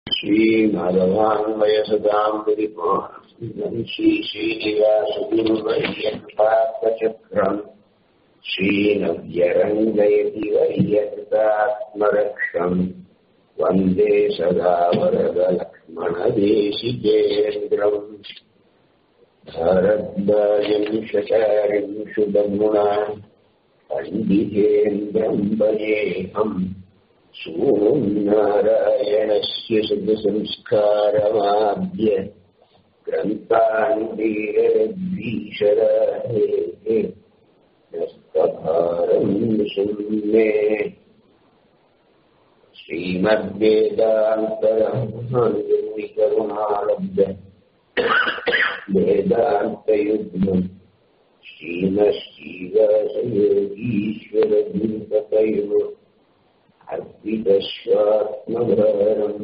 श्रीमदवान्वयसदाम् श्रीश्रीनिवासगुरुवर्यपात्रचक्रम् श्रीनव्यरङ्गयति वर्यकृतात्मरक्षम् वन्दे सदा वरदलक्ष्मणदेशिकेन्द्रम् भारद्वाजम् शचारिम् शुभगुणा पण्डितेन्द्रम् वयेऽहम् सूनुम् नारायणस्य सुखसंस्कारमाद्य ग्रन्थान् वीरद्वीशराहे नस्तभारम् शून्ये श्रीमद्वेदान्तरम् वेदान्तयुग्मम् श्रीमश्रीवासयोगीश्वरदीपतयोः अर्पितस्वात्मभारम्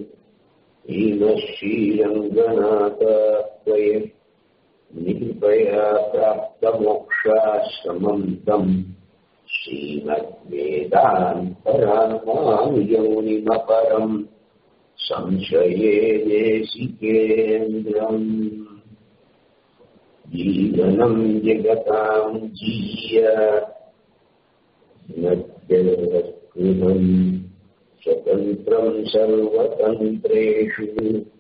श्रीमश्रीरङ्गनाथात्वय निर्भया प्राप्तमोक्षाश्रमम् तम् श्रीमद्वेदान्तरामानुयोनिमपरम् संशये देशिकेन्द्रम् जीवनम् जगताम् जीय नद्यवस्कृतम् स्वतन्त्रम् सर्वतन्त्रेषु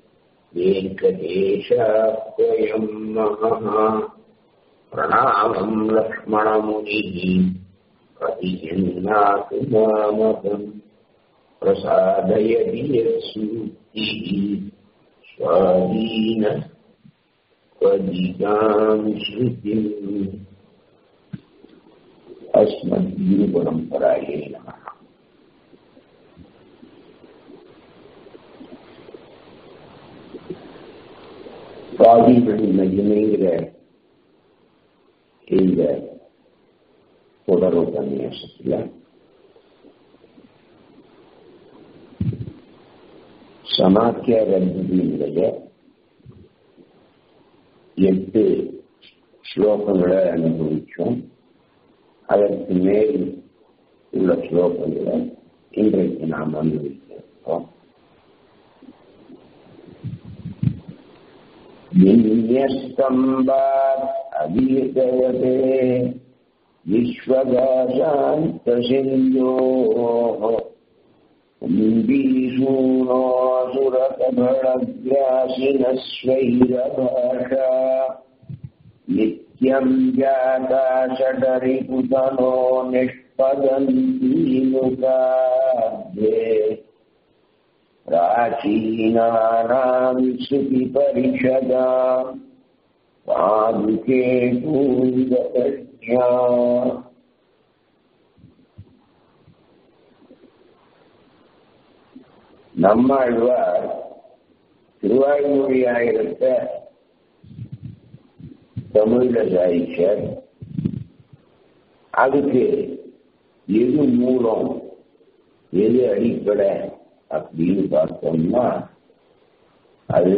वेङ्कटेशात्वयम् महः प्रणामम् लक्ष्मणमुनिः प्रतिहिन्नातु मामकम् प्रसादयति यत्सूक्तिः स्वाधीन त्वदिताम् श्रुतिम् अस्मद्गुरुपरम्परायै नमः சுவாதிபதி மையமேங்கிற இந்த தொடர் உபன்யாசத்துல சமாக்கிய ரத்தினுடைய எட்டு ஸ்லோகங்களை அனுபவிச்சோம் அதற்கு மேல் உள்ள ஸ்லோகங்களை இன்றைக்கு நாம் அனுபவிக்கிறோம் विन्यस्तम्बात् अवीतयते विश्वगाशान्तसिन्धोः कुम्बीषूणोऽसुरकभणग्रासिनस्वैरभाषा नित्यम् जाता षडरिपुतनो निष्पदन्तीमुखाब्धे प्राचीनानाम् श्रुतिपरिषदाम् पादुके पूर्वप्रज्ञा நம்மாழ்வார் திருவாய்மொழி ஆயிரத்த தமிழ்ல சாயிச்சார் அதுக்கு எது மூலம் எது அடிப்படை அப்படின்னு பார்த்தோம்னா அது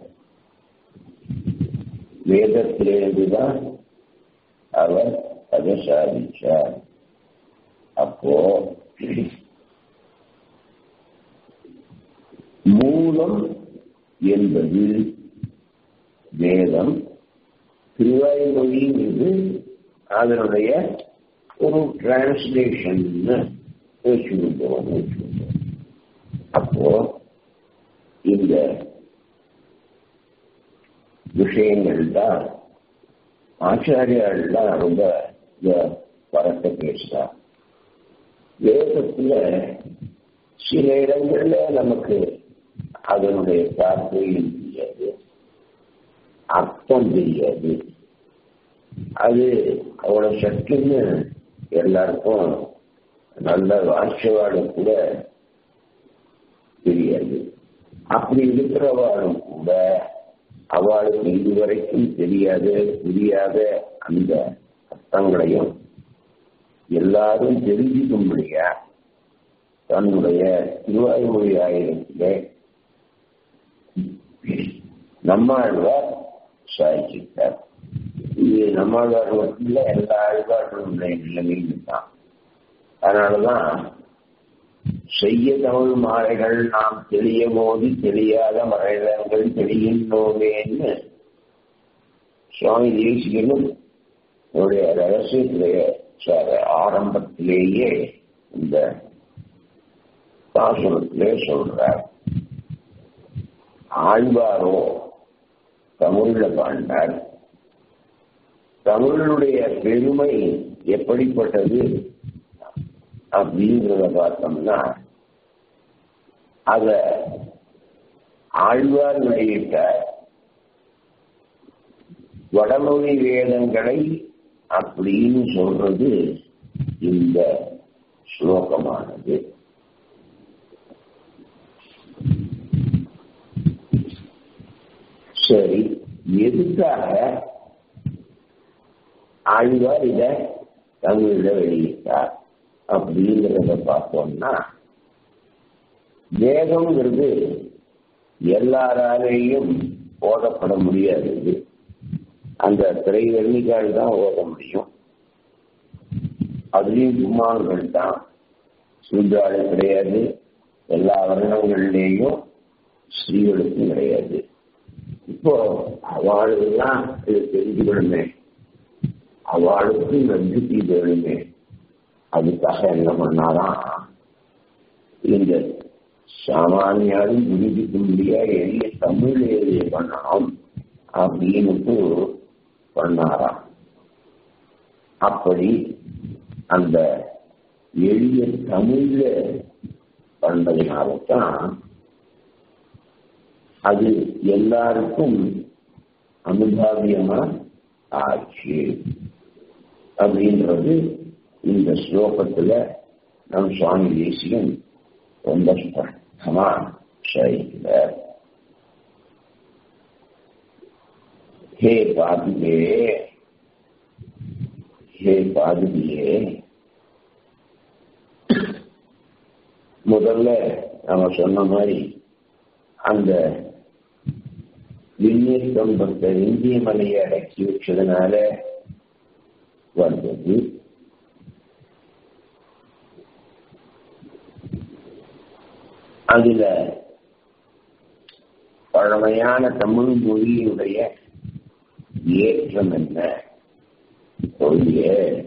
வேதத்திலிருந்துதான் அவர் அதை சாதிச்சார் அப்போ மூலம் என்பது வேதம் திருவாய்மொழி இது அதனுடைய ஒரு டிரான்ஸ்லேஷன் வச்சுருந்தோம் வச்சுருந்தோம் அப்போ இந்த விஷயங்கள் தான் ஆச்சாரியால் தான் ரொம்ப பரட்ட பேசுறா வேதத்துல சில இடங்கள்ல நமக்கு அதனுடைய தாற்பயம் தெரியாது அர்த்தம் தெரியாது அது அவ்வளவு சட்டுன்னு எல்லாருக்கும் நல்ல வாட்சவாடு கூட தெரியாது அப்படி இருக்கிறவாளும் கூட அவளுக்கு இதுவரைக்கும் தெரியாத புரியாத அந்த அர்த்தங்களையும் எல்லாரும் தெரிஞ்சுக்கும்படியா தன்னுடைய திருவாய்மொழி ஆயிரத்திலே நம்மாழ்வார் சாதிச்சிருக்கார் இது நம்மாழ்வார் மட்டும் இல்ல எல்லா ஆழ்வார்களுடைய நிலைமையும் தான் அதனாலதான் செய்ய தமிழ் மாலைகள் நாம் தெளிய போது தெரியாத மறைதங்கள் தெரிகின்றோமேன்னு சுவாமி தேசிகனும் அவருடைய ரகசியத்திலேயே ஆரம்பத்திலேயே இந்த சாசனத்திலே சொல்றார் ஆழ்வாரோ தமிழ்ல பாண்டார் தமிழுடைய பெருமை எப்படிப்பட்டது அப்படிங்கிறத பார்த்தோம்னா அத ஆழ்வார் வெளியிட்ட வடமொழி வேதங்களை அப்படின்னு சொல்றது இந்த ஸ்லோகமானது சரி எதுக்காக ஆழ்வார் இத தமிழ்ல வெளியிட்டார் அப்படிங்கிறத பார்த்தோம்னா வேதம்ங்கிறது எல்லாராலேயும் ஓதப்பட முடியாது அந்த திரை வெள்ளிக்கால் தான் ஓத முடியும் அதுலேயும் குமார்கள் தான் சூழ்நாடு கிடையாது எல்லா வருடங்கள்லேயும் ஸ்ரீகளுக்கும் கிடையாது இப்போ அவளுக்கெல்லாம் இது தெரிஞ்சுக்கணுமே அவளுக்கு நம்பிக்கை வேணுமே அதுக்காக என்ன பண்ணாராம் இந்த சாமானியாரும் புரிஞ்சிக்க முடியாத எளிய தமிழ் எழுதிய பண்ணணும் அப்படின்னு பண்ணாராம் அப்படி அந்த எளிய தமிழ்ல பண்ணதுனால்தான் அது எல்லாருக்கும் அனுபாவியமா ஆச்சு அப்படின்றது இந்த ஸ்லோகத்துல நம் சுவாமி தேசியம் ரொம்ப ஸ்பஷ்டமா செய்கிறார் ஹே பாதுகே ஹே பாதுகியே முதல்ல நம்ம சொன்ன மாதிரி அந்த விண்ணீர் தொம்பத்தை இந்திய மலையை அடக்கி வச்சதுனால வந்தது அதுல பழமையான தமிழ் மொழியினுடைய ஏற்றம் என்ன சொல்லிய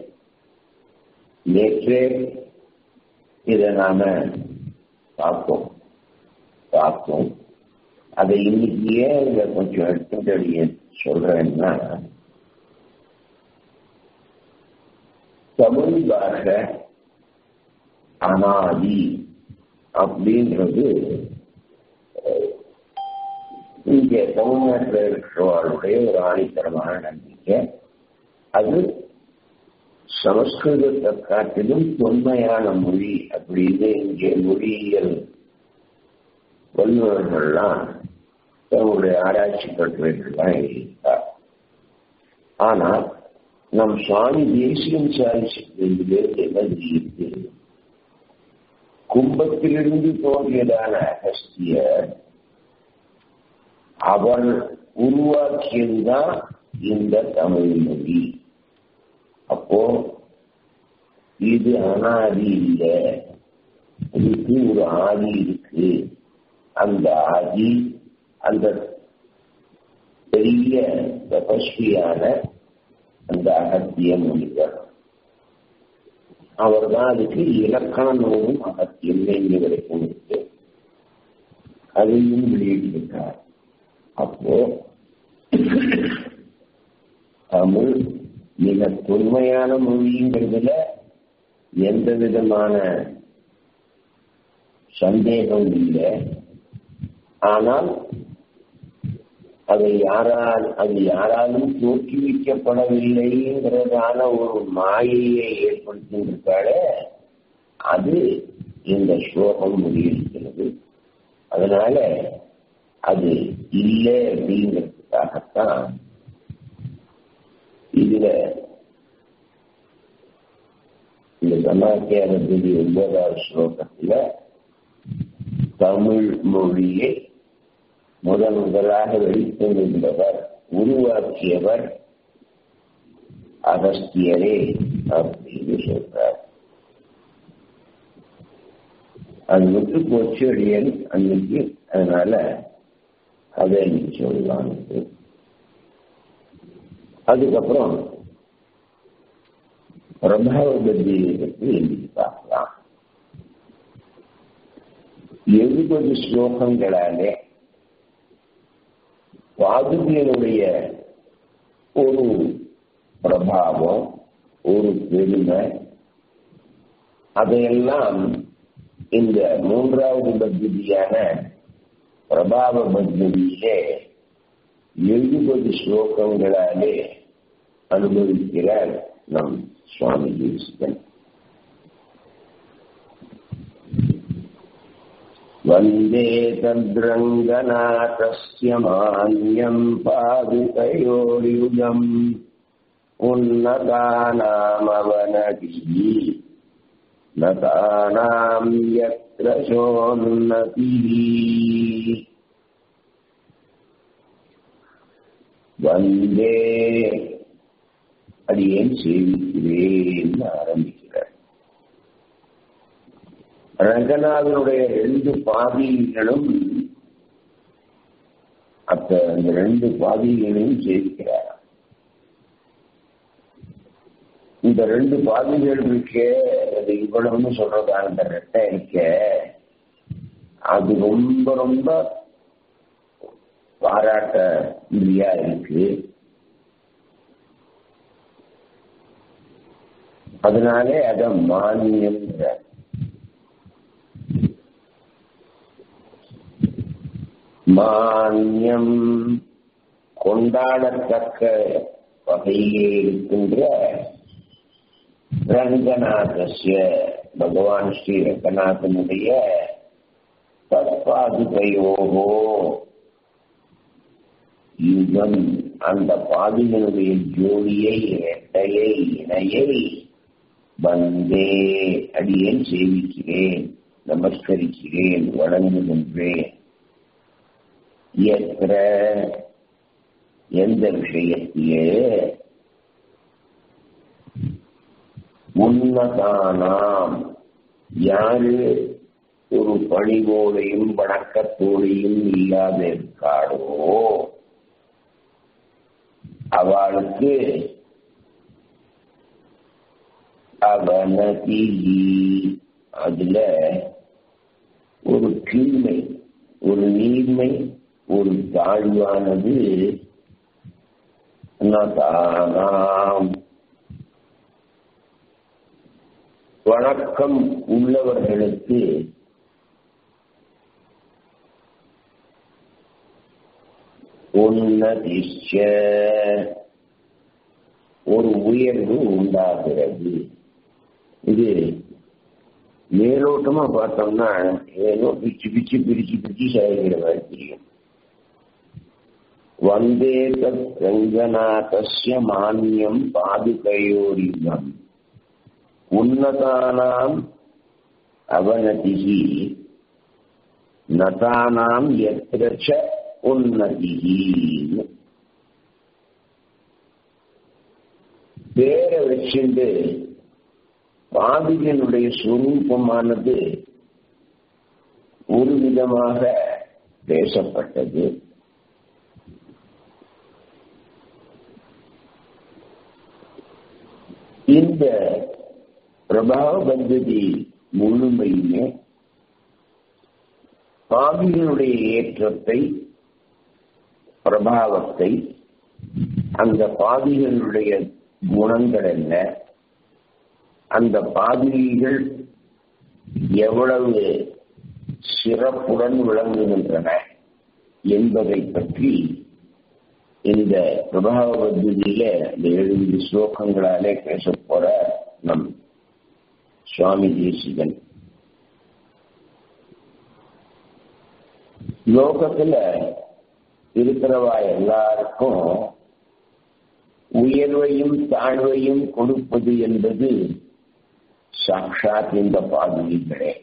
நேற்றே இதை நாம பார்ப்போம் பார்த்தோம் அதை இன்னைக்கு ஏன் இதை கொஞ்சம் எடுத்துட்டு சொல்றேன்னா தமிழ் பாஷை அனாதி அப்படின்றது இங்க தமிழ்நாட்டில் இருக்கிறவர்களுடைய ஒரு ஆணித்தரமான நம்பிக்கை அது சமஸ்கிருதத்தை காட்டிலும் தொன்மையான மொழி அப்படின்னு இங்கே மொழியியல் வல்லுநர்கள்லாம் தங்களுடைய ஆராய்ச்சி கட்டுரைகள்லாம் எழுதியிருக்கார் ஆனால் நம் சுவாமி தேசியம் சாதிச்சிருந்து என்ன தெரியுது கும்பத்திலிருந்து தோன்றியதான அகஸ்தியர் அவள் உருவாக்கியதுதான் இந்த தமிழ் மொழி அப்போ இது அனாதி இல்லை இதுக்கு ஒரு ஆதி இருக்கு அந்த ஆதி அந்த பெரிய தபஸ்வியான அந்த அகத்திய மொழிகள் அவர் தான் அதுக்கு இலக்கண நூலும் அகத்தியம் இங்கு வரைக்கும் இருக்கு அதையும் வெளியிட்டிருக்கார் அப்போ தமிழ் மிக தொன்மையான மொழிங்கிறதுல எந்த விதமான சந்தேகம் இல்லை ஆனால் அதை யாரால் அது யாராலும் தோற்றுவிக்கப்படவில்லைங்கிறதான ஒரு மாயையை ஏற்படுத்தியிருக்காளே அது இந்த ஸ்லோகம் முடியிருக்கிறது அதனால அது இல்லை அப்படிங்கிறதுக்காகத்தான் இதுல இந்த சமாக்கியாரத்தி ஒன்பதாவது ஸ்லோகத்துல தமிழ் மொழியை முதன் முதலாக வெளிக்கொண்டிருந்தவர் உருவாக்கியவர் அகஸ்தியரே அப்படின்னு சொல்றார் அது விட்டு போச்சு அடியன் அன்னைக்கு அதனால அதை இன்னைக்கு சொல்லலான்னு அதுக்கப்புறம் பிரபாவ பத்தியை பற்றி இன்னைக்கு பார்க்கலாம் எழுபது ஸ்லோகங்களாலே பாதுகையினுடைய ஒரு பிரபாவம் ஒரு பெருமை அதையெல்லாம் இந்த மூன்றாவது பத்தியான பிரபாவ பத்தியிலே எழுபது ஸ்லோகங்களாலே அனுபவிக்கிறார் நம் சுவாமி தேசிகன் वन्दे तद्रङ्गनाथस्य मान्यम् पादुकयोर्युगम् उन्नतानामवनतिः नतानाम् यत्र सोन्नतिः வந்தே அடியேன் சேவிக்கிறேன் ஆரம்பிக்கிறார் ரங்கநாதனுடைய ரெண்டு பாதிகளும் அத்த அந்த ரெண்டு பாதிகளையும் சேவிக்கிறார் இந்த ரெண்டு பாதிகள் இருக்க அது இவ்வளவுன்னு சொல்றது அந்த ரெட்டை இருக்க அது ரொம்ப ரொம்ப பாராட்ட முடியா இருக்கு அதனாலே அத மானியம் மானியம் கொண்டாடத்தக்க வகையிலே இருக்கின்ற ரங்கநாதஸ்ய பகவான் ஸ்ரீ ரங்கநாதனுடைய தற்பாதுகையோகோ யுகம் அந்த பாதிகளுடைய ஜோடியை இரட்டையை இணையை வந்தே அடியேன் சேவிக்கிறேன் நமஸ்கரிக்கிறேன் வணங்குகின்றேன் எத்திர எந்த விஷயத்திலே உன்னதானாம் யாரு ஒரு பணிவோடையும் வணக்கத்தோடையும் இல்லாத இருக்காடோ அவளுக்கு அவனதி அதுல ஒரு கீழ்மை ஒரு நீர்மை ஒரு தாழ்வானது நதானாம் வணக்கம் உள்ளவர்களுக்கு உன்னதிஷ்ட ஒரு உயர்வு உண்டாகிறது இது மேலோட்டமா பார்த்தோம்னா ஏதோ பிச்சு பிச்சு பிரிச்சு பிரிச்சு செயல்கிற மாதிரி தெரியும் வந்தே தத் ரங்கநாதஸ்ய மானியம் பாதுகையோரியம் உன்னதானாம் அவனதிகி நதானாம் எத்திரச்ச உன்னதிகி பேரை வச்சுண்டு பாதிகனுடைய சுரூபமானது ஒரு விதமாக பேசப்பட்டது இந்த பிரபாவ பந்ததி முழுமையுமே பாவிகளுடைய ஏற்றத்தை பிரபாவத்தை அந்த பாதிகளுடைய குணங்கள் என்ன அந்த பாதிரிகள் எவ்வளவு சிறப்புடன் விளங்குகின்றன என்பதை பற்றி இந்த பிரபாவ பத்தியில இந்த எழுபது ஸ்லோகங்களாலே பேச போற நம் சுவாமி தேசிகன் லோகத்துல இருக்கிறவா எல்லாருக்கும் உயர்வையும் தாழ்வையும் கொடுப்பது என்பது சாட்சாத் இந்த பாதுகைகளே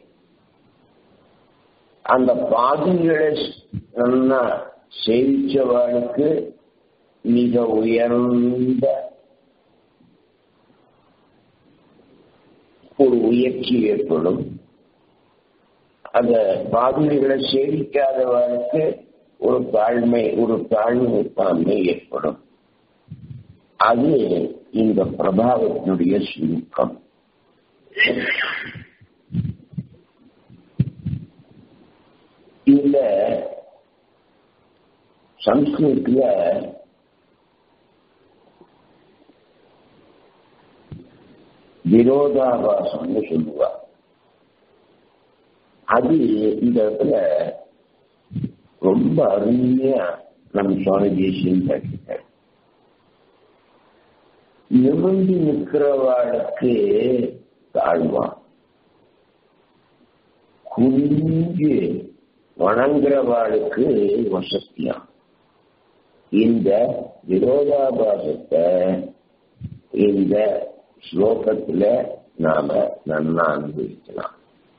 அந்த பாதுகளை நல்லா சேவிச்சவளுக்கு மிக உயர்ந்த ஒரு உயர்ச்சி ஏற்படும் அந்த பாதிரிகளை சேவிக்காதவர்களுக்கு ஒரு தாழ்மை ஒரு தாழ்வு தன்மை ஏற்படும் அது இந்த பிரபாவத்தினுடைய சுருக்கம் இதுல சம்ஸ்கிருத்துல விரோதாபாசம்னு சொல்லுவா அது இந்த இடத்துல ரொம்ப அருமையா நம் சுவாமி தேசியம் காட்டிட்டார் நிமிர்ந்து நிற்கிறவாளுக்கு தாழ்வான் குஞ்சு வணங்குறவாளுக்கு வசத்தியான் இந்த விரோதாபாசத்தை இந்த ஸ்லோகத்துல நாம நன்னா அனுபவிக்கலாம்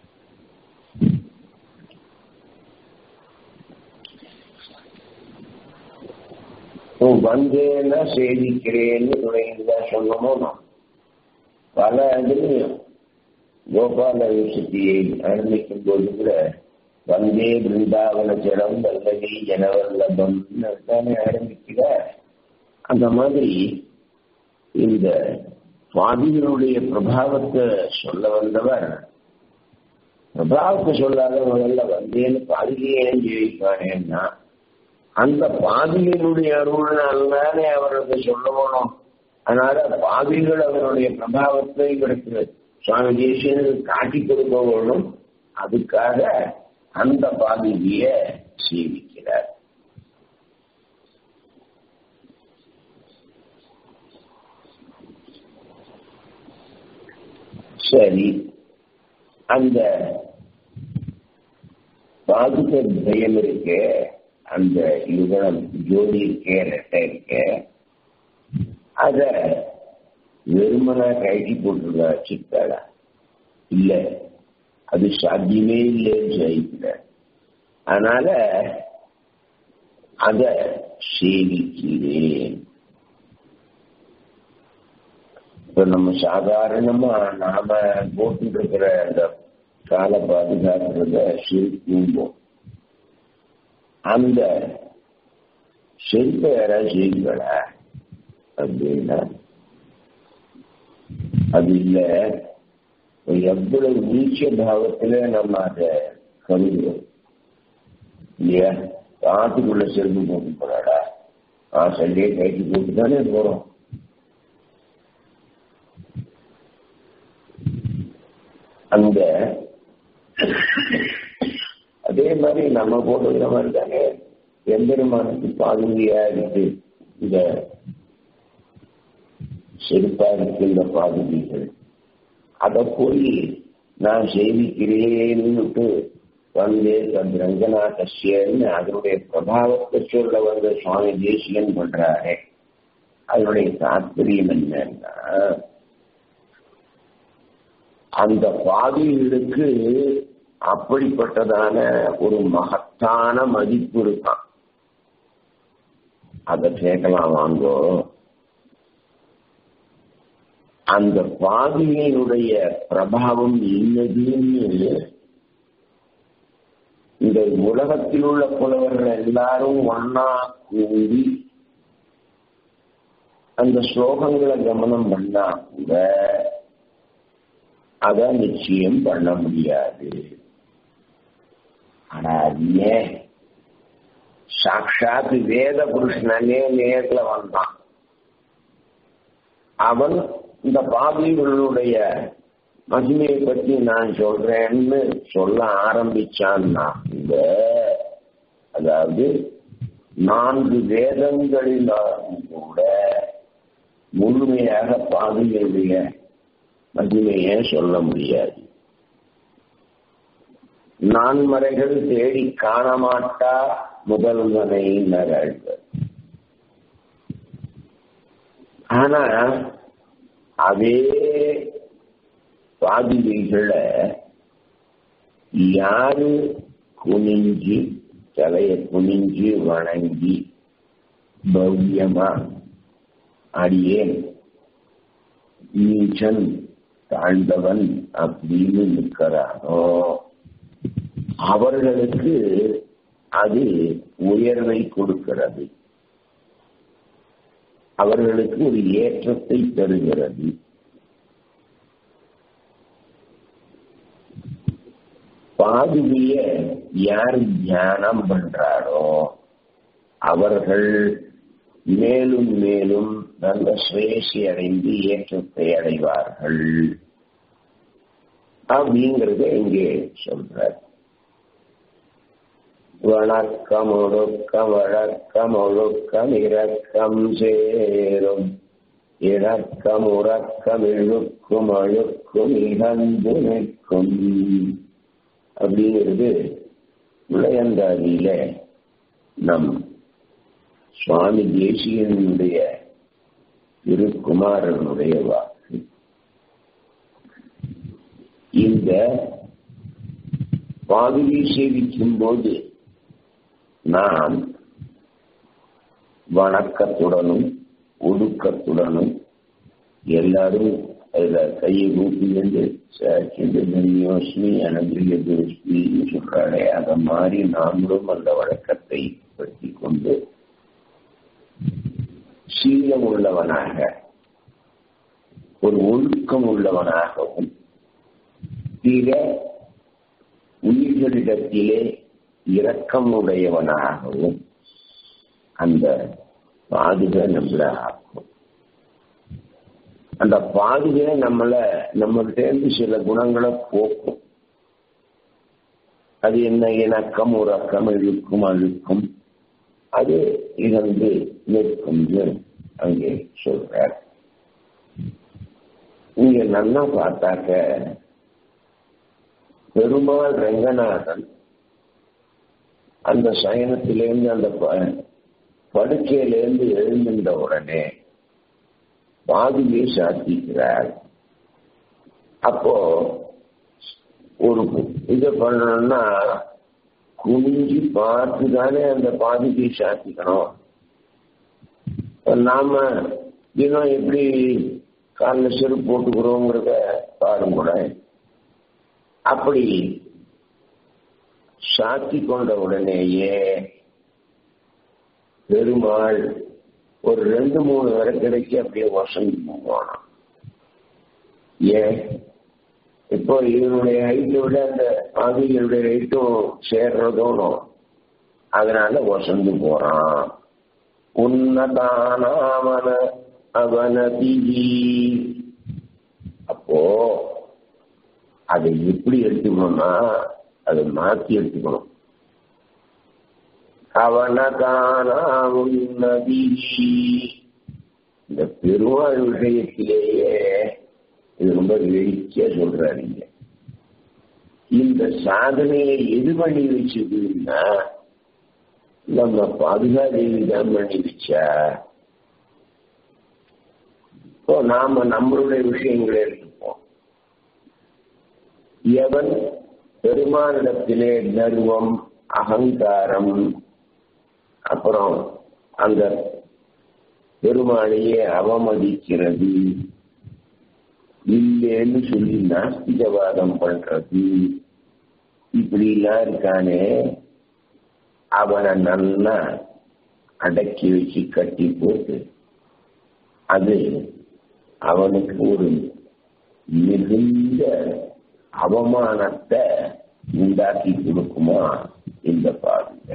வந்தேன்னா சேவிக்கிறேன்னு துணைதான் சொன்னமோ நான் பல இதுலையும் கோபால யுசத்தியை ஆரம்பிக்கும் போது கூட வந்தே பிருந்தாவன ஜடம் வல்லவி ஜனவல்லபம் தானே ஆரம்பிக்கிற அந்த மாதிரி இந்த சுவாமிகளுடைய பிரபாவத்தை சொல்ல வந்தவர் பிரபாவத்தை சொல்லாத முதல்ல வந்தேன்னு பாதிகையே ஜெயிப்பானேன்னா அந்த பாதிகளுடைய அருள்னால்தானே அவருக்கு சொல்ல போனோம் அதனால பாதிகள் அவருடைய பிரபாவத்தை இவருக்கு சுவாமி தேசியனுக்கு காட்டி கொடுக்க வேணும் அதுக்காக அந்த பாதிகிய சேவிக்கிறார் சரி அந்த பாதுக பயம் இருக்கு அந்த யுகனம் ஜோடி இருக்கே ரெட்டை இருக்க அத வெறுமனா கழட்டி போட்டுருந்தா வச்சிருக்காளா இல்ல அது சாத்தியமே இல்லைன்னு சொல்லிக்கிற அதனால அத சேவிக்கிறேன் இப்ப நம்ம சாதாரணமா நாம போட்டு இருக்கிற அந்த கால பாதுகாக்கிறத செருப்பும்போம் அந்த செருப்பை யாராவது செய்வீங்களா அப்படின்னா அது இல்ல எவ்வளவு நீச்ச பாவத்துல நம்ம அதை கருதுறோம் இல்லையா காட்டுக்குள்ள செருப்பு போட்டு போறாடா ஆ சண்டையை கைக்கு போட்டு தானே போறோம் அந்த அதே மாதிரி நம்ம போடுற மாதிரி தானே எம்பெருமானுக்கு பாதுகையா இருக்கு இந்த செருப்பா இருக்கு இந்த பாதுகைகள் அத போய் நான் சேவிக்கிறேன்னு வந்தே தன் ரங்கநாதசியன்னு அதனுடைய பிரபாவத்தை சொல்ல வந்த சுவாமி தேசியன் பண்றாரு அதனுடைய தாத்பரியம் என்னன்னா அந்த பாதிகளுக்கு அப்படிப்பட்டதான ஒரு மகத்தான மதிப்பு இருக்கான் அதை கேட்கலாம் வாங்கோ அந்த பாதியினுடைய பிரபாவம் என்னதுன்னு இந்த உலகத்தில் உள்ள புலவர்கள் எல்லாரும் ஒன்னா கூடி அந்த ஸ்லோகங்களை கவனம் பண்ணா கூட அத நிச்சயம் பண்ண முடியாது ஆனா அது ஏன் சாட்சாத் வேத புருஷனே நேர்ல வந்தான் அவன் இந்த பாபிகளுடைய மகிமையை பற்றி நான் சொல்றேன்னு சொல்ல ஆரம்பிச்சான்னா இந்த அதாவது நான்கு வேதங்களில் கூட முழுமையாக பாபிகளுடைய மகிமையை சொல்ல முடியாது நான்மறைகள் தேடி காணமாட்டா முதல்வனை நகழ்வர் ஆனா அதே பாதிரிகளை யாரு குனிஞ்சு தலைய குனிஞ்சு வணங்கி பவ்யமா அடியேன் நீச்சன் தாழ்ந்தவன் அப்படின்னு நிற்கிறானோ அவர்களுக்கு அது உயர்வை கொடுக்கிறது அவர்களுக்கு ஒரு ஏற்றத்தை தருகிறது பாதுகைய யார் தியானம் பண்றாரோ அவர்கள் மேலும் மேலும் நல்ல சுயேசி அடைந்து ஏற்றத்தை அடைவார்கள் அப்படிங்கறத இங்கே சொல்றார் வணக்கம் ஒழுக்கம் வழக்கம் ஒழுக்கம் இரக்கம் சேரும் இறக்கம் உறக்கம் இழுக்கும் அழுக்கும் இகந்து நிற்கும் அப்படிங்கிறது விளையந்தாதியில நம் சுவாமி தேசியனுடைய திருக்குமாரனுடைய வாக்கு இந்த பாதுகை சேவிக்கும் போது நாம் வணக்கத்துடனும் ஒடுக்கத்துடனும் எல்லாரும் அதுல கையை கூப்பி வந்து யோஸ்மி அனந்திரிய தோஸ்மின்னு சொல்றாளே அத மாதிரி நாமளும் அந்த வழக்கத்தை பற்றி கொண்டு சீலம் உள்ளவனாக ஒரு ஒழுக்கம் உள்ளவனாகவும் பிற உயிர்களிடத்திலே இரக்கம் உடையவனாகவும் அந்த பாதுகை நம்மள ஆக்கும் அந்த பாதுகை நம்மள நம்மகிட்ட இருந்து சில குணங்களை போக்கும் அது என்ன இணக்கம் உறக்கம் இழுக்கும் அழுக்கும் அது இழந்து நிற்கும் அங்கே சொல்றார் இங்க நல்லா பார்த்தாக்க பெருமாள் ரங்கநாதன் அந்த சயனத்திலேருந்து அந்த படுக்கையிலேருந்து எழுந்துட்ட உடனே பாதுகை சாத்திக்கிறார் அப்போ ஒரு இதை பண்ணணும்னா குனிஞ்சு பார்த்து தானே அந்த பாதுகை சாத்திக்கணும் நாம தினம் எப்படி காலில் செருப்பு போட்டுக்கிறோங்கிறத பாருங்க கூட அப்படி சாத்தி கொண்ட உடனேயே பெருமாள் ஒரு ரெண்டு மூணு வரை கிடைச்சி அப்படியே வசந்தி போவானாம் ஏன் இப்போ இதனுடைய ஹைட்டை விட அந்த பாதிகளுடைய ஹைட்டும் சேர்றதோனும் அதனால வசந்து போறான் உன்னதானாமன அவனதி அப்போ அதை எப்படி எடுத்துக்கணும்னா அதை மாற்றி எடுத்துக்கணும் அவனதானா உன்னதி இந்த பெருமாள் விஷயத்திலேயே இது ரொம்ப வேடிக்கையா சொல்றாருங்க இந்த சாதனையை எது பண்ணி வச்சதுன்னா நம்ம பாதுகாதேவி தான் பண்ணி வச்சா இப்போ நாம நம்மளுடைய விஷயங்களை எடுத்துப்போம் எவன் பெருமானிடத்திலே கர்வம் அகங்காரம் அப்புறம் அந்த பெருமாளையே அவமதிக்கிறது இல்லைன்னு சொல்லி நாஸ்திகவாதம் பண்றது இப்படி எல்லாம் இருக்கானே அவனை நல்லா அடக்கி வச்சு கட்டி போட்டு அது அவனுக்கு ஒரு மிகுந்த அவமானத்தை உண்டாக்கி கொடுக்குமா இந்த பாருங்க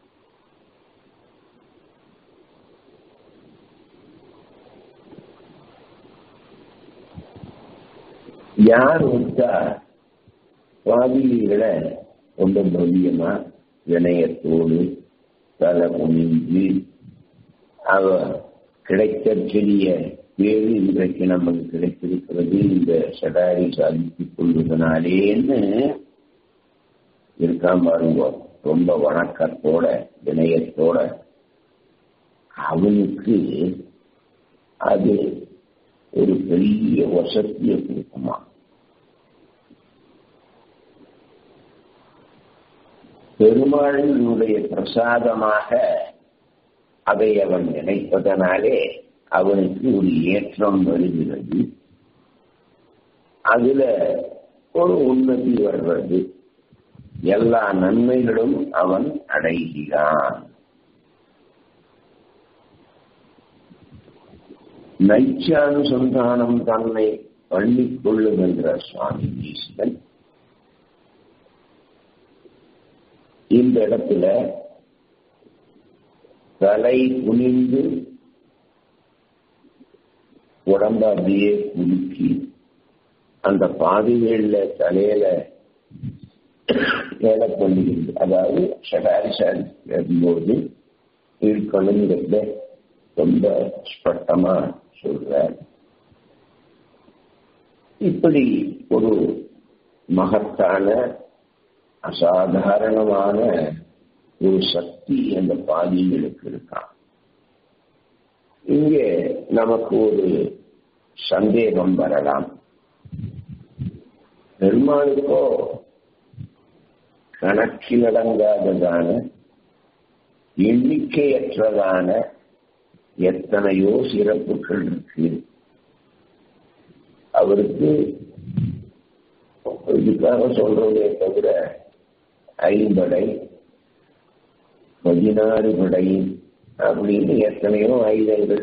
யார் ஒருத்தா சுவாதிகளை ரொம்ப பவ்யமா வினயத்தோடு தலை குனிஞ்சு அவ கிடைக்கக்கூடிய பேரு இன்றைக்கு நமக்கு கிடைத்திருக்கிறது இந்த சடாரி சாதித்துக் கொள்வதனாலேன்னு இருக்காம பாருங்க ரொம்ப வணக்கத்தோட வினயத்தோட அவனுக்கு அது ஒரு பெரிய வசதியை கொடுக்குமா பெருமாளினுடைய பிரசாதமாக அதை அவன் நினைப்பதனாலே அவனுக்கு ஒரு ஏற்றம் வருகிறது அதுல ஒரு உன்னதி வர்றது எல்லா நன்மைகளும் அவன் அடைகிறான் நைச்சானுசந்தானம் தன்னை பண்ணிக் கொள்ளுகின்ற சுவாமி ஈஸ்வரன் இந்த இடத்துல தலை குனிந்து உடம்ப அப்படியே குலுக்கி அந்த பாதைகள்ல தலையில வேலை பண்ணுகிறது அதாவது ஷடாரிசாரி வரும்போது இருக்கணுங்கிறத ரொம்ப ஸ்பஷ்டமா சொல்ற இப்படி ஒரு மகத்தான அசாதாரணமான ஒரு சக்தி அந்த பாதிகளுக்கு இருக்கான் இங்கே நமக்கு ஒரு சந்தேகம் வரலாம் பெருமாளுக்கோ கணக்கிலடங்காததான எண்ணிக்கையற்றதான எத்தனையோ சிறப்புகள் இருக்கு அவருக்கு இதுக்காக சொல்றதே தவிர ஐம்படை பதினாறு படை அப்படின்னு எத்தனையோ ஆயுதங்கள்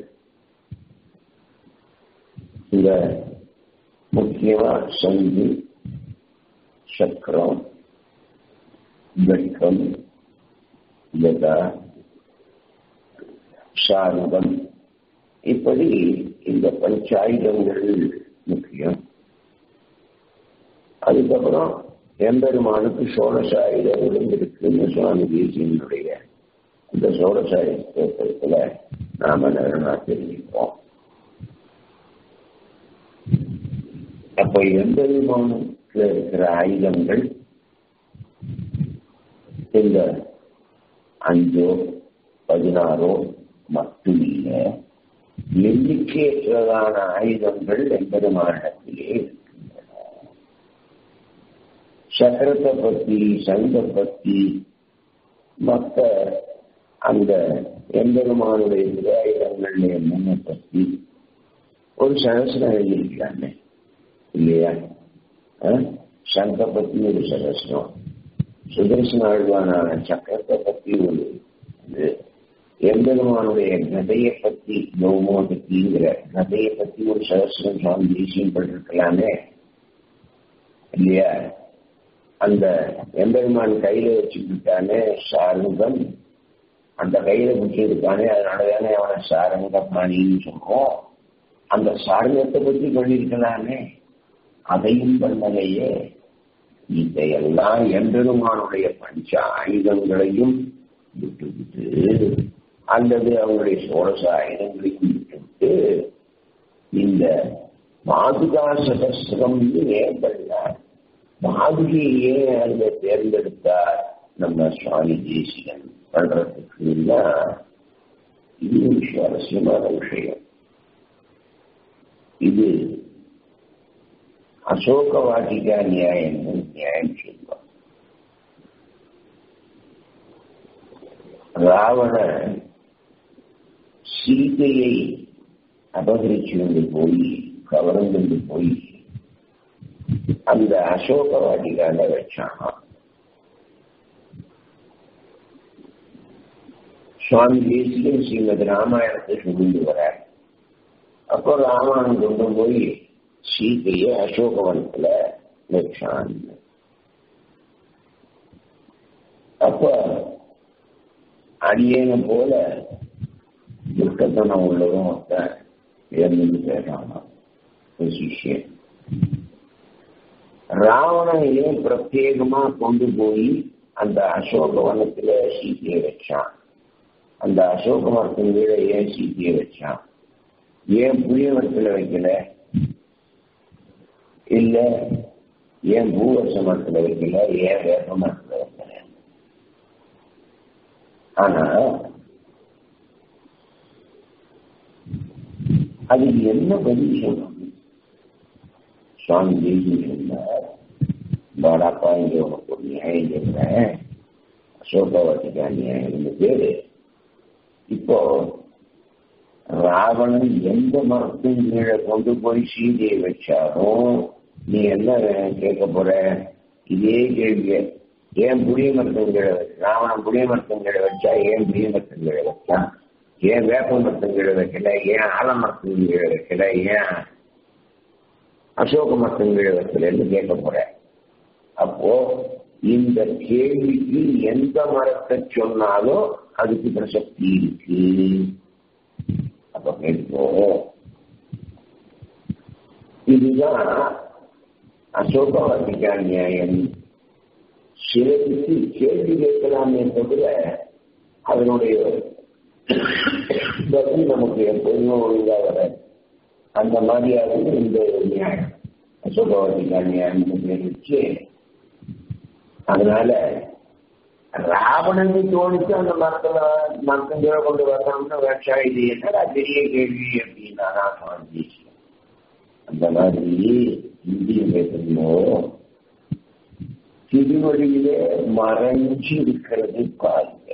இந்த முக்கியமா சங்கு சக்கரம் வெட்கம் கதா சாருதம் இப்படி இந்த பஞ்சாயுதங்கள் முக்கியம் அதுக்கப்புறம் எம்பெருமானுக்கு சோழசாயுதங்களும் இருக்குன்னு சுவாமி தேசியனுடைய இந்த சோழசாயுதத்துல நாம நிறமா தெரிவிப்போம் அப்ப எம்பெருமானுக்கு இருக்கிற ஆயுதங்கள் இந்த அஞ்சோ பதினாறோ மட்டும் இல்லை எண்ணிக்கையற்றதான ஆயுதங்கள் எம்பெருமானிடத்திலே இருக்கின்றன சக்கரத்தை பத்தி சங்க பத்தி மற்ற அந்த எம்பெருமானுடைய விதாயுதங்களுடைய முன்ன பத்தி ஒரு சகசிரம் எழுதியிருக்கிறாங்க இல்லையா சங்க பத்தி ஒரு சகசிரம் சுதர்சன ஆழ்வானான சக்கரத்தை பத்தி ஒரு இது எம்பெருமானுடைய கதையை பத்தி கௌமோ பத்திங்கிற கதையை பத்தி ஒரு சகசிரம் சுவாமி தேசியம் பண்ணிருக்கலாமே இல்லையா அந்த எம்பெருமான் கையில வச்சுக்கிட்டானே சாருங்கம் அந்த கையில பிடிச்சிருக்கானே அதனால தானே அவனை சாரங்க பாணின்னு சொல்றோம் அந்த சாரங்கத்தை பத்தி பண்ணிருக்கலாமே அதையும் பண்ணலையே இதையெல்லாம் எம்பெருமானுடைய பஞ்ச ஆயுதங்களையும் விட்டுவிட்டு அல்லது அவங்களுடைய சோழச ஆயுதங்களையும் விட்டுவிட்டு இந்த மாதுகா சகசிரம் ஏன் பண்ணார் மாதுகையே அங்க தேர்ந்தெடுத்தார் நம்ம சுவாமி தேசிகன் பண்றதுக்குன்னா இது ஒரு சுவாரஸ்யமான விஷயம் இது அசோக வாட்டிகா நியாயம் நியாயம் சொல்லுவார் ராவணன் சீதையை அபகரிச்சு கொண்டு போய் கவர்ந்து போய் அந்த அசோக வாட்டிகால வச்சான் சுவாமி தேசியம் ஸ்ரீமதி ராமாயணத்தை சொல்லிட்டு வர அப்போ ராமாயணம் கொண்டு போய் சீதையை அசோகவனத்துல வச்சான் அப்ப அடியேன போல துர்க்கத்தனம் உள்ளதும் ஒருத்தன் இறந்து பேசாமா ஒரு சிஷியன் ராவணன் ஏன் பிரத்யேகமா கொண்டு போய் அந்த அசோகவனத்துல சீதையை வச்சான் அந்த அசோக மரத்தின் கீழே ஏன் சீதையை வச்சான் ஏன் புளிய மரத்துல வைக்கல இல்ல ஏன் பூவரச மரத்துல வைக்கல ஏன் வேப்ப மரத்துல வைக்கல ஆனா அது என்ன பதில் சொல்லணும் சுவாமி தேசி சொன்னார் பாடாப்பா இங்க உனக்கு ஒரு நியாயம் சொல்றேன் அசோகாவத்திக்கா நியாயம் பேரு இப்போ ராவணன் எந்த மரத்தின் கீழே கொண்டு போய் சீதையை வச்சாலும் நீ என்ன கேட்க போற இதே கேள்விய ஏன் புளிய மரத்தங்கீழ ராவணன் புளிய மரத்தங்கீழ வச்சா ஏன் புளிய மரத்தங்கீழ வச்சான் ஏன் வேப்ப மரத்தங்கீழ வைக்கல ஏன் ஆலமரத்தங்கீழ வைக்கல ஏன் அசோக மரத்தங்கீழ வைக்கலன்னு கேட்க போறேன் அப்போ இந்த கேள்விக்கு எந்த மரத்தை சொன்னாலும் அதுக்கு பிரசக்தி இருக்கு அப்ப கேட்போம் இதுதான் அசோகவாதிகா நியாயம் சிலருக்கு கேள்வி கேட்கலாமே தவிர அதனுடைய பதில் நமக்கு எப்போதுமே ஒழுங்கா வர அந்த மாதிரியாவது இந்த நியாயம் அசோகவாதிகா நியாயம் வச்சு அதனால ராவணன் தோணிச்சு அந்த மரத்துல மரத்தங்களை கொண்டு வரணும்னு வேஷா இது என்னடா பெரிய கேள்வி அப்படின்னா சுவாமி அந்த மாதிரி இந்திய பேசணும் திருவடியிலே மறைஞ்சு இருக்கிறது பாருங்க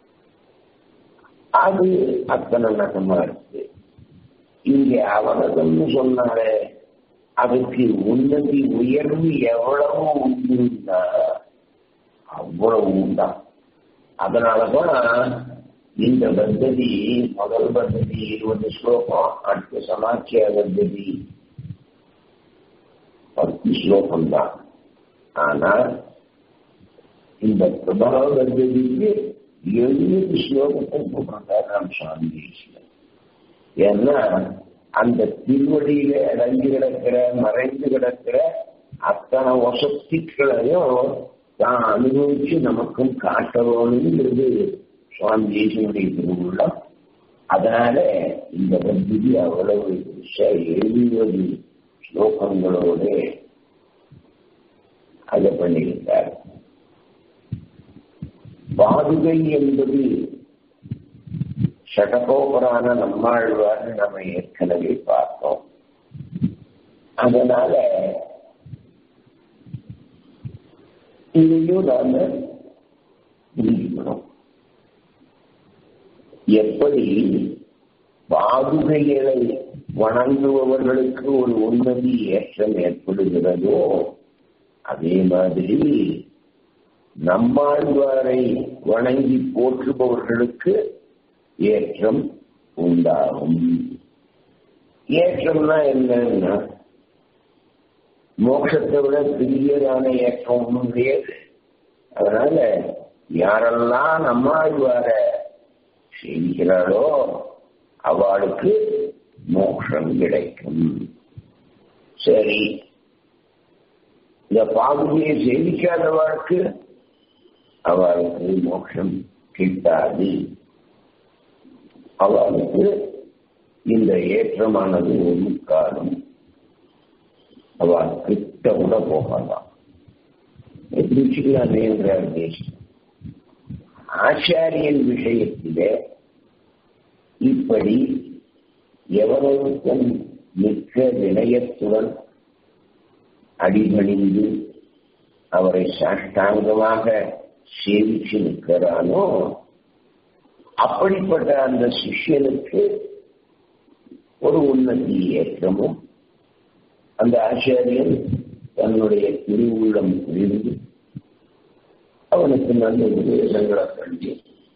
அது அத்தனை நகமா இருக்கு இங்க அவனதம்னு சொன்னாலே அதுக்கு உன்னதி உயர்வு எவ்வளவு உண்டுன்னா அவ்வளவு உண்டாம் அதனாலதான் இந்த பத்ததி முதல் பத்ததி இருபது ஸ்லோகம் அடுத்த சமாச்சிய பத்ததி பத்து ஸ்லோகம் தான் ஆனா இந்த பிரபாவ பத்ததிக்கு எழுபது ஸ்லோகத்தை போட்டிருக்காரு சுவாமி தேசியம் ஏன்னா அந்த திருவடியில அடங்கி கிடக்கிற மறைந்து கிடக்கிற அத்தனை வசதிகளையும் தான் அனுபவிச்சு நமக்கும் காட்டணும்ங்கிறது சுவாமி தேசியனுடைய திருவுள்ளம் அதனால இந்த பத்திரி அவ்வளவு எழுபது ஸ்லோகங்களோட அதை பண்ணியிருக்கார் பாதுகை என்பது ஷடகோபரான நம்மாழ்வார் நம்ம ஏற்கனவே பார்த்தோம் அதனால இதையும் நாம புரிஞ்சுக்கணும் எப்படி பாதுகைகளை வணங்குபவர்களுக்கு ஒரு உன்னதி ஏற்றம் ஏற்படுகிறதோ அதே மாதிரி நம்மாழ்வாரை வணங்கி போற்றுபவர்களுக்கு ஏற்றம் உண்டாகும் ஏற்றம்னா என்னன்னா மோட்சத்தை விட பெரியதான ஏற்றம் ஒன்றும் கிடையாது அதனால யாரெல்லாம் நம்மாழ்வார செய்கிறாளோ அவளுக்கு மோட்சம் கிடைக்கும் சரி இந்த பாகுதியை சேவிக்காதவளுக்கு அவளுக்கு மோட்சம் கிட்டாது அவளுக்கு இந்த ஏற்றமானது ஒரு காலம் அவள் கிட்ட கூட போகலாம் எப்படி வச்சுக்கலாமே என்றார் தேசம் ஆச்சாரியன் விஷயத்திலே இப்படி எவரொருத்தன் மிக்க வினயத்துடன் அடிபணிந்து அவரை சாஷ்டாங்கமாக சேவிச்சு நிற்கிறானோ அப்படிப்பட்ட அந்த சிஷ்யனுக்கு ஒரு உன்னதி ஏற்றமும் அந்த ஆச்சாரியன் தன்னுடைய திருவுள்ளம் புரிந்து அவனுக்கு நல்ல உபதேசங்களை பண்ணி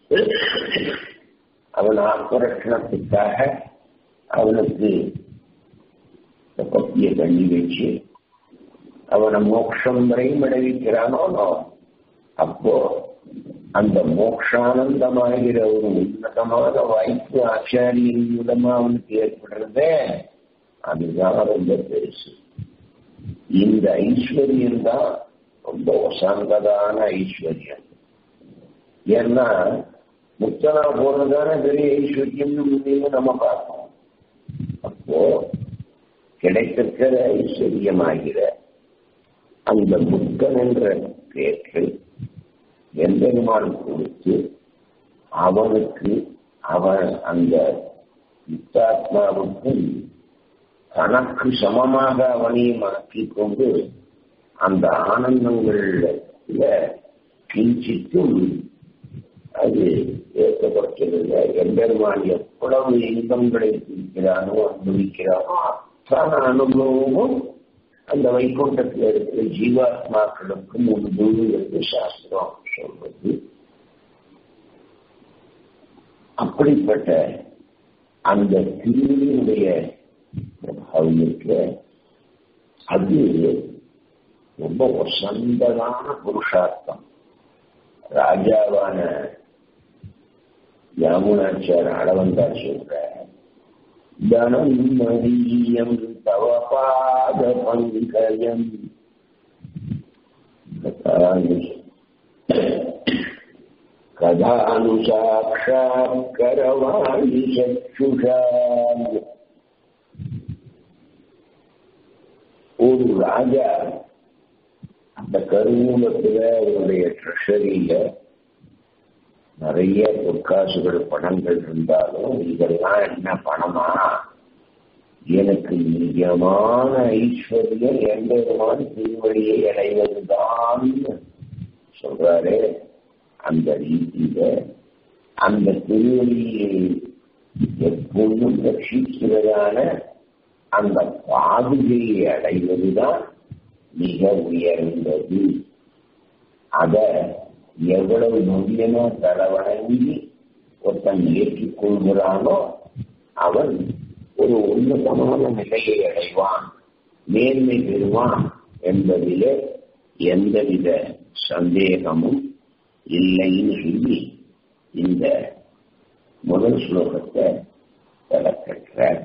அவன் ஆத்மரட்சணத்துக்காக அவனுக்கு பத்திய பண்ணி வச்சு அவனை மோட்சம் வரையும் விளைவிக்கிறானோ அப்போ அந்த மோக்ஷானந்தமாகிற ஒரு உன்னதமான வாய்ப்பு ஆச்சாரியின் மூலமா அவனுக்கு ஏற்படுறதே அதுதான் ரொம்ப பெருசு இந்த ஐஸ்வர்யம் தான் ரொம்ப வசந்ததான ஐஸ்வர்யம் ஏன்னா முத்தனா போனதான பெரிய ஐஸ்வர்யம்னு முன்னே நம்ம பார்ப்போம் அப்போ கிடைத்திருக்கிற ஐஸ்வர்யமாகிற அந்த முத்தன் என்ற பேற்றை எம்பெருமான் கொடுத்து அவனுக்கு அவன் அந்த முத்தாத்மாவுக்கு தனக்கு சமமாக அவனையும் ஆக்கிக் கொண்டு அந்த ஆனந்தங்கள்ல கிஞ்சித்தும் அது ஏற்கப்பட்டதில்லை எம்பெருமான் எவ்வளவு இன்பங்களை இருக்கிறானோ அனுபவிக்கிறானோ அத்தனை அனுபவமும் அந்த வைகுண்டத்தில் இருக்கிற ஜீவாத்மாக்களுக்கு முன்பு என்று சாஸ்திரம் சொல்றது அப்படிப்பட்ட அந்த திருவினுடைய பிரபாவம் இருக்கிற அது ரொம்ப வசந்தமான புருஷார்த்தம் ராஜாவான யாமுனாச்சார் அளவந்தா சொல்ற தனம் மதியம் தவ பாத பங்கயம் கதானு சாட்சாத் கரவாணி சச்சுஷா ஒரு ராஜா அந்த கருவூலத்துல அவருடைய ட்ரெஷரியில நிறைய பொற்காசுகள் பணங்கள் இருந்தாலும் இதெல்லாம் என்ன பணமா எனக்கு நிஜமான ஐஸ்வர்யம் எந்த விதமான திருவழியை அடைவதுதான் சொல்றாரு அந்த ரீதியில அந்த திருவழியை எப்பொழுதும் ரட்சிக்கிறதான அந்த பாதுகையை அடைவதுதான் மிக உயர்ந்தது அத எவ்வளவு முடியமோ தடவணங்கி ஒருத்தன் ஏற்றுக்கொள்கிறானோ அவன் ஒரு உன்னதமான நிலையை அடைவான் மேன்மை பெறுவான் என்பதிலே எந்தவித சந்தேகமும் இல்லைன்னு சொல்லி இந்த முதல் ஸ்லோகத்தை விளக்கற்றார்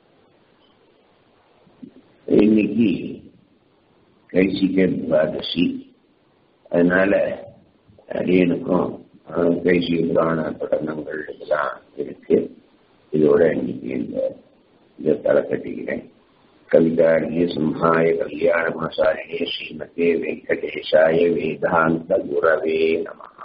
இன்னைக்கு கைசிக்க துவாதசி அதனால அடியனுக்கும் கைசிக புராண படனங்கள் இதெல்லாம் இருக்கு இதோட இன்னைக்கு இந்த இதை தலை கட்டிக்கிறேன் கவிதாரிய சிம்ஹாய கல்யாண மசாரிணே ஸ்ரீமதே வெங்கடேஷாய வேதாந்த குரவே நம